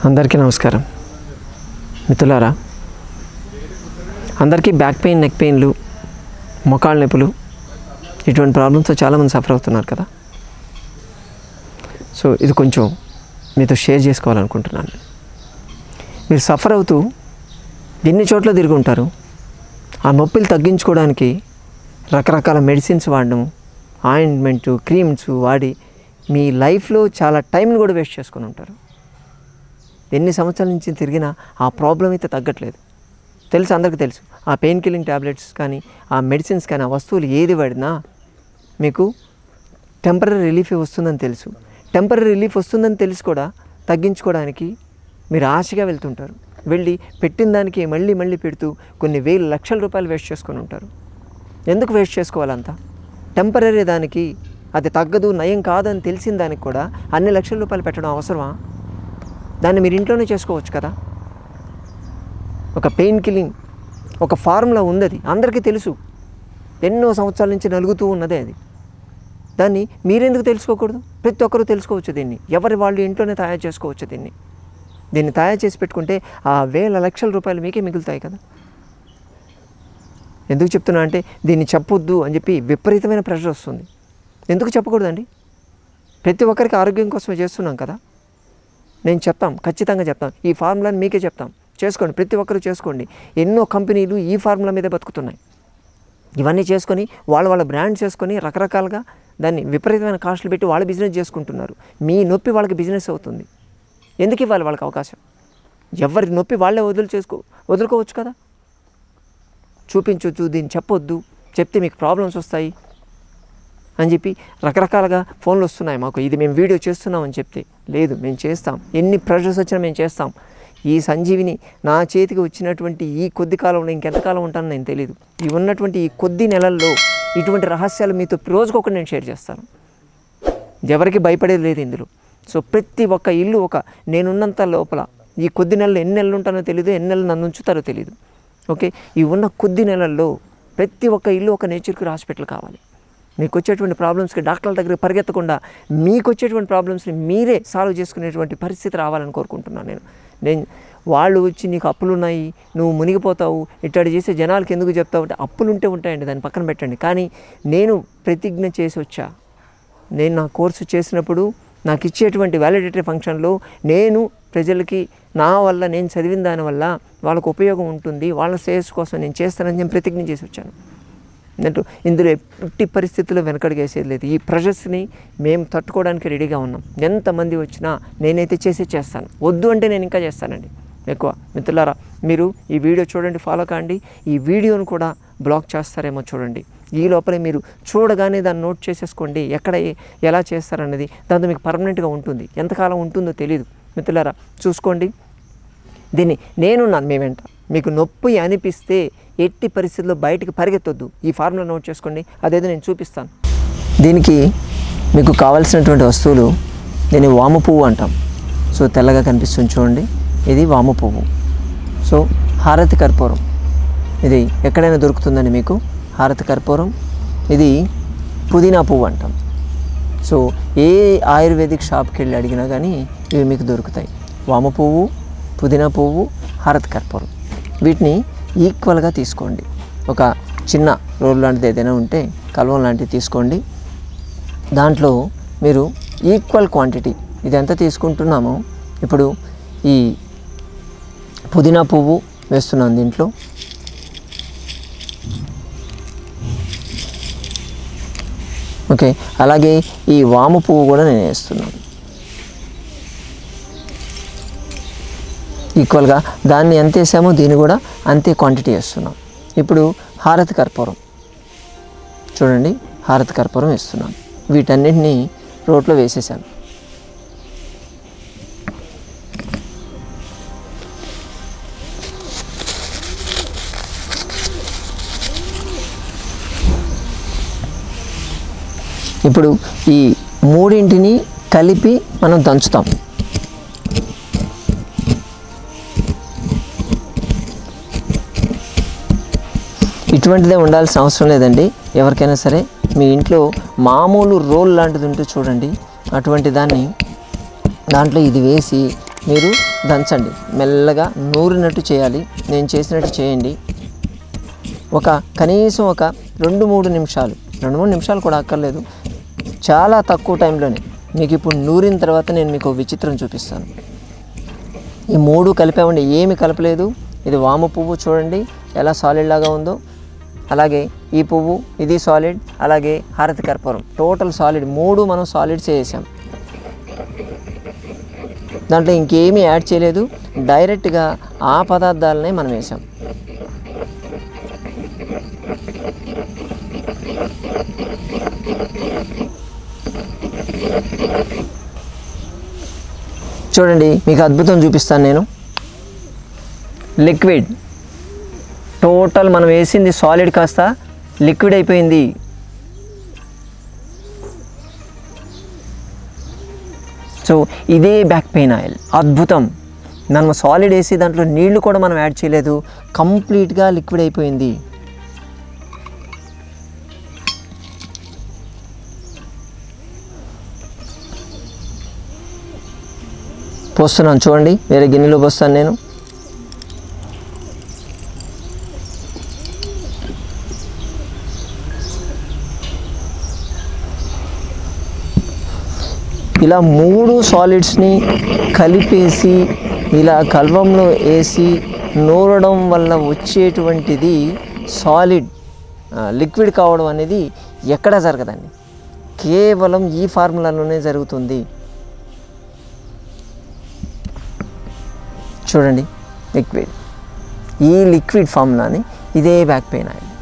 అందరికీ నమస్కారం మిత్రులారా అందరికీ బ్యాక్ పెయిన్ నెక్ పెయిన్లు మొకాళ్ళ నొప్పులు ఇటువంటి ప్రాబ్లమ్స్తో చాలామంది సఫర్ అవుతున్నారు కదా సో ఇది కొంచెం మీతో షేర్ చేసుకోవాలనుకుంటున్నాను మీరు సఫర్ అవుతూ ఎన్ని చోట్ల తిరిగి ఉంటారు ఆ నొప్పులు తగ్గించుకోవడానికి రకరకాల మెడిసిన్స్ వాడడం ఆయింట్మెంట్ క్రీమ్స్ వాడి మీ లైఫ్లో చాలా టైంని కూడా వేస్ట్ చేసుకొని ఉంటారు ఎన్ని సంవత్సరాల నుంచి తిరిగినా ఆ ప్రాబ్లం అయితే తగ్గట్లేదు తెలుసు అందరికీ తెలుసు ఆ పెయిన్ కిల్లింగ్ ట్యాబ్లెట్స్ కానీ ఆ మెడిసిన్స్ కానీ ఆ వస్తువులు ఏది వాడినా మీకు టెంపరీ రిలీఫ్ వస్తుందని తెలుసు టెంపరీ రిలీఫ్ వస్తుందని తెలిసి కూడా తగ్గించుకోవడానికి మీరు ఆశగా వెళ్తుంటారు వెళ్ళి పెట్టిన దానికి మళ్ళీ మళ్ళీ పెడుతూ కొన్ని వేల లక్షల రూపాయలు వేస్ట్ చేసుకొని ఉంటారు ఎందుకు వేస్ట్ చేసుకోవాలంతా టెంపరీ దానికి అది తగ్గదు నయం కాదని తెలిసిన దానికి కూడా అన్ని లక్షల రూపాయలు పెట్టడం అవసరమా దాన్ని మీరు ఇంట్లోనే చేసుకోవచ్చు కదా ఒక పెయిన్ కిల్లింగ్ ఒక ఫార్ములా ఉంది అది అందరికీ తెలుసు ఎన్నో సంవత్సరాల నుంచి నలుగుతూ ఉన్నదే అది దాన్ని మీరెందుకు తెలుసుకోకూడదు ప్రతి ఒక్కరూ తెలుసుకోవచ్చు దీన్ని ఎవరి వాళ్ళు ఇంట్లోనే తయారు చేసుకోవచ్చు దీన్ని దీన్ని తయారు చేసి పెట్టుకుంటే ఆ వేల లక్షల రూపాయలు మీకే మిగులుతాయి కదా ఎందుకు చెప్తున్నా అంటే దీన్ని చెప్పొద్దు అని చెప్పి విపరీతమైన ప్రెషర్ వస్తుంది ఎందుకు చెప్పకూడదండి ప్రతి ఒక్కరికి ఆరోగ్యం కోసమే చేస్తున్నాం కదా నేను చెప్తాం ఖచ్చితంగా చెప్తాం ఈ ఫార్ములాని మీకే చెప్తాం చేసుకోండి ప్రతి ఒక్కరు చేసుకోండి ఎన్నో కంపెనీలు ఈ ఫార్ములా మీదే బతుకుతున్నాయి ఇవన్నీ చేసుకొని వాళ్ళ వాళ్ళ బ్రాండ్స్ చేసుకొని రకరకాలుగా దాన్ని విపరీతమైన కాస్టులు పెట్టి వాళ్ళ బిజినెస్ చేసుకుంటున్నారు మీ నొప్పి వాళ్ళకి బిజినెస్ అవుతుంది ఎందుకు ఇవ్వాలి వాళ్ళకి అవకాశం ఎవరి నొప్పి వాళ్ళే వదులు చేసుకో వదులుకోవచ్చు కదా చూపించవచ్చు దీన్ని చెప్పొద్దు చెప్తే మీకు ప్రాబ్లమ్స్ వస్తాయి అని చెప్పి రకరకాలుగా ఫోన్లు వస్తున్నాయి మాకు ఇది మేము వీడియో చేస్తున్నాం అని చెప్తే లేదు మేము చేస్తాం ఎన్ని ప్రెషర్స్ వచ్చినా మేము చేస్తాం ఈ సంజీవిని నా చేతికి వచ్చినటువంటి ఈ కొద్ది కాలంలో ఇంకెంతకాలం ఉంటానో నేను తెలియదు ఈ ఉన్నటువంటి ఈ కొద్ది నెలల్లో ఇటువంటి రహస్యాలు మీతో రోజుకొకటి నేను షేర్ చేస్తాను ఎవరికి భయపడేది లేదు ఇందులో సో ప్రతి ఒక్క ఇల్లు ఒక నేనున్నంత లోపల ఈ కొద్ది నెలలు ఎన్ని నెలలు ఉంటానో తెలియదు ఎన్ని నెలలు నన్ను ఉంచుతారో తెలియదు ఓకే ఈ ఉన్న కొద్ది నెలల్లో ప్రతి ఒక్క ఇల్లు ఒక నేచర్కి హాస్పిటల్ కావాలి మీకు వచ్చేటువంటి ప్రాబ్లమ్స్కి డాక్టర్ల దగ్గర పరిగెత్తకుండా మీకు వచ్చేటువంటి ప్రాబ్లమ్స్ని మీరే సాల్వ్ చేసుకునేటువంటి పరిస్థితి రావాలని కోరుకుంటున్నాను నేను నేను వాళ్ళు వచ్చి నీకు అప్పులు ఉన్నాయి నువ్వు మునిగిపోతావు ఇట్టాడు చేసే జనాలకి ఎందుకు చెప్తావు అంటే అప్పులు ఉంటే ఉంటాయండి దాన్ని పక్కన పెట్టండి కానీ నేను ప్రతిజ్ఞ చేసి వచ్చా నేను నా కోర్సు చేసినప్పుడు నాకు ఇచ్చేటువంటి వ్యాలిడేటరీ ఫంక్షన్లో నేను ప్రజలకి నా వల్ల నేను చదివిన దానివల్ల వాళ్ళకు ఉపయోగం ఉంటుంది వాళ్ళ శ్రేయస్సు కోసం నేను చేస్తానని నేను ప్రతిజ్ఞ చేసి వచ్చాను అన్నట్టు ఇందులో ఎట్టి పరిస్థితుల్లో వెనకడిగేసేది లేదు ఈ ప్రెషర్స్ని మేము తట్టుకోవడానికి రెడీగా ఉన్నాం ఎంతమంది వచ్చినా నేనైతే చేసే చేస్తాను వద్దు అంటే నేను ఇంకా చేస్తానండి ఎక్కువ మిత్రులారా మీరు ఈ వీడియో చూడండి ఫాలో కాండి ఈ వీడియోను కూడా బ్లాక్ చేస్తారేమో చూడండి ఈ లోపలే మీరు చూడగానే దాన్ని నోట్ చేసేసుకోండి ఎక్కడ ఏ- ఎలా చేస్తారన్నది దాంతో మీకు పర్మనెంట్గా ఉంటుంది ఎంతకాలం ఉంటుందో తెలియదు మిత్రులారా చూసుకోండి దీన్ని నేనున్నాను మీ వెంట మీకు నొప్పి అనిపిస్తే ఎట్టి పరిస్థితుల్లో బయటికి పరిగెత్తొద్దు ఈ ఫార్ములా నోట్ చేసుకోండి అదేదో నేను చూపిస్తాను దీనికి మీకు కావాల్సినటువంటి వస్తువులు దీన్ని వాము పువ్వు అంటాం సో తెల్లగా కనిపిస్తుంది చూడండి ఇది వాము పువ్వు సో హారతి కర్పూరం ఇది ఎక్కడైనా దొరుకుతుందండి మీకు హారతి కర్పూరం ఇది పుదీనా పువ్వు అంటాం సో ఏ ఆయుర్వేదిక్ షాప్కి వెళ్ళి అడిగినా కానీ ఇవి మీకు దొరుకుతాయి వామ పువ్వు పుదీనా పువ్వు హారతి కర్పూరం వీటిని ఈక్వల్గా తీసుకోండి ఒక చిన్న రోల్ లాంటిది ఏదైనా ఉంటే కల్వం లాంటిది తీసుకోండి దాంట్లో మీరు ఈక్వల్ క్వాంటిటీ ఇది ఎంత తీసుకుంటున్నామో ఇప్పుడు ఈ పుదీనా పువ్వు వేస్తున్నాను దీంట్లో ఓకే అలాగే ఈ వాము పువ్వు కూడా నేను వేస్తున్నాను ఈక్వల్గా దాన్ని ఎంత వేసామో దీన్ని కూడా అంతే క్వాంటిటీ వేస్తున్నాం ఇప్పుడు హారతి కర్పూరం చూడండి హారతి కర్పూరం వేస్తున్నాను వీటన్నిటిని రోట్లో వేసేసాను ఇప్పుడు ఈ మూడింటిని కలిపి మనం దంచుతాం ఇటువంటిదే ఉండాల్సిన అవసరం లేదండి ఎవరికైనా సరే మీ ఇంట్లో మామూలు రోల్ లాంటిది ఉంటే చూడండి అటువంటి దాన్ని దాంట్లో ఇది వేసి మీరు దంచండి మెల్లగా నూరినట్టు చేయాలి నేను చేసినట్టు చేయండి ఒక కనీసం ఒక రెండు మూడు నిమిషాలు రెండు మూడు నిమిషాలు కూడా అక్కర్లేదు చాలా తక్కువ టైంలోనే మీకు ఇప్పుడు నూరిన తర్వాత నేను మీకు ఒక విచిత్రం చూపిస్తాను ఈ మూడు కలిపామండి ఏమి కలపలేదు ఇది వాము పువ్వు చూడండి ఎలా సాలిడ్ లాగా ఉందో అలాగే ఈ పువ్వు ఇది సాలిడ్ అలాగే హారతి కర్పూరం టోటల్ సాలిడ్ మూడు మనం సాలిడ్స్ వేసాం దాంట్లో ఇంకేమీ యాడ్ చేయలేదు డైరెక్ట్గా ఆ పదార్థాలనే మనం వేసాం చూడండి మీకు అద్భుతం చూపిస్తాను నేను లిక్విడ్ టోటల్ మనం వేసింది సాలిడ్ కాస్త లిక్విడ్ అయిపోయింది సో ఇదే బ్యాక్ పెయిన్ ఆయిల్ అద్భుతం మనం సాలిడ్ వేసి దాంట్లో నీళ్లు కూడా మనం యాడ్ చేయలేదు కంప్లీట్గా లిక్విడ్ అయిపోయింది పోస్తున్నాను చూడండి వేరే గిన్నెలో పోస్తాను నేను ఇలా మూడు సాలిడ్స్ని కలిపేసి ఇలా కల్వంలో వేసి నూరడం వల్ల వచ్చేటువంటిది సాలిడ్ లిక్విడ్ కావడం అనేది ఎక్కడా జరగదండి కేవలం ఈ ఫార్ములాలోనే జరుగుతుంది చూడండి లిక్విడ్ ఈ లిక్విడ్ ఫార్ములాని ఇదే బ్యాక్ పెయిన్ ఆయిల్